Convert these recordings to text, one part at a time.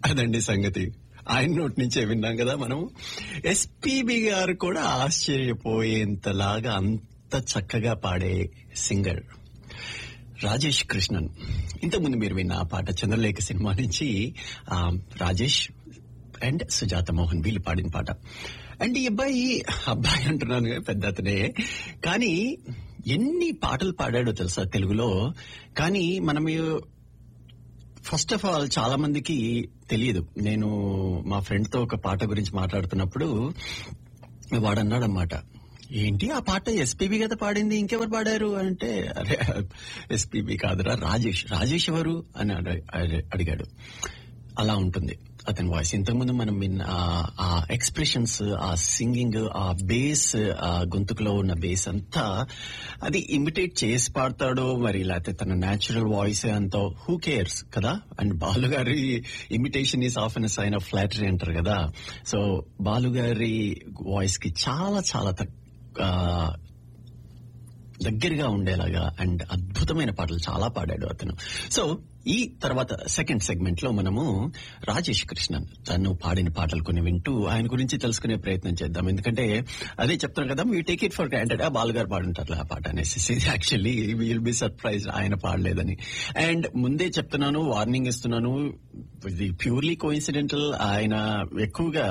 అదండి సంగతి ఆయన నోటి నుంచే విన్నాం కదా మనం ఎస్పీబి గారు కూడా ఆశ్చర్యపోయేంతలాగా అంత చక్కగా పాడే సింగర్ రాజేష్ కృష్ణన్ ఇంతకుముందు మీరు విన్న ఆ పాట చంద్రలేఖ సినిమా నుంచి ఆ, రాజేష్ అండ్ సుజాత మోహన్ వీళ్ళు పాడిన పాట అండ్ ఈ అబ్బాయి అబ్బాయి అంటున్నాను కదా, పెద్ద అతనే కానీ ఎన్ని పాటలు పాడాడో తెలుసా తెలుగులో కానీ మనం ఫస్ట్ ఆఫ్ ఆల్ చాలా మందికి తెలియదు నేను మా ఫ్రెండ్ తో ఒక పాట గురించి మాట్లాడుతున్నప్పుడు వాడు అన్నాడు అనమాట ఏంటి ఆ పాట ఎస్పీబీ కదా పాడింది ఇంకెవరు పాడారు అంటే అరే ఎస్పీబీ కాదురా రాజేష్ రాజేష్ ఎవరు అని అడ- అడ- అడిగాడు అలా ఉంటుంది అతని వాయిస్ ఇంతకుముందు మనం విన్న ఆ- ఆ ఎక్స్ప్రెషన్స్ ఆ సింగింగ్ ఆ బేస్ ఆ గొంతుకులో ఉన్న బేస్ అంతా అది ఇమిటేట్ చేసి పాడతాడో మరి లేకపోతే తన న్యాచురల్ వాయిస్ అంతా హూ కేర్స్ కదా అండ్ బాలు గారి imitation is of an sign of flattery అంటారు కదా సో బాలు గారి వాయిస్ కి చాలా చాలా తక్- ఆ, దగ్గరగా ఉండేలాగా అండ్ అద్భుతమైన పాటలు చాలా పాడాడు అతను సో ఈ తర్వాత సెకండ్ సెగ్మెంట్ లో మనము రాజేష్ కృష్ణన్ తను పాడిన పాటలు కొన్ని వింటూ ఆయన గురించి తెలుసుకునే ప్రయత్నం చేద్దాం ఎందుకంటే అదే చెప్తాను కదా we take it for granted ఆ బాలు గారు పాడుంటారు ఆ పాట అనేసి యాక్చువల్లీ విల్ బి సర్ప్రైజ్ ఆయన పాడలేదని అండ్ ముందే చెప్తున్నాను వార్నింగ్ ఇస్తున్నాను ఇది ప్యూర్లీ కోఇన్సిడెంటల్ ఆయన ఎక్కువగా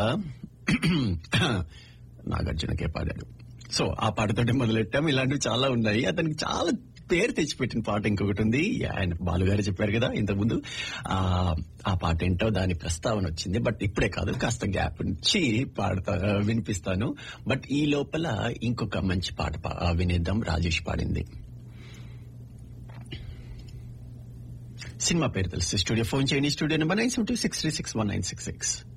నాగార్జునకే పాడాడు సో ఆ పాటతోటి మొదలెట్టాం ఇలాంటివి చాలా ఉన్నాయి అతనికి చాలా పేరు తెచ్చిపెట్టిన పాట ఇంకొకటి ఉంది ఆయన బాలుగారు చెప్పారు కదా ఇంతకుముందు ఆ ఆ పాట ఏంటో దాని ప్రస్తావన వచ్చింది బట్ ఇప్పుడే కాదు కాస్త గ్యాప్ నుంచి పాడతా వినిపిస్తాను బట్ ఈ లోపల ఇంకొక మంచి పాట పా- వినేద్దాం రాజేష్ పాడింది సినిమా పేరు తెలుసు స్టూడియో ఫోన్ చేయండి studio number nine seven two six three six one nine six six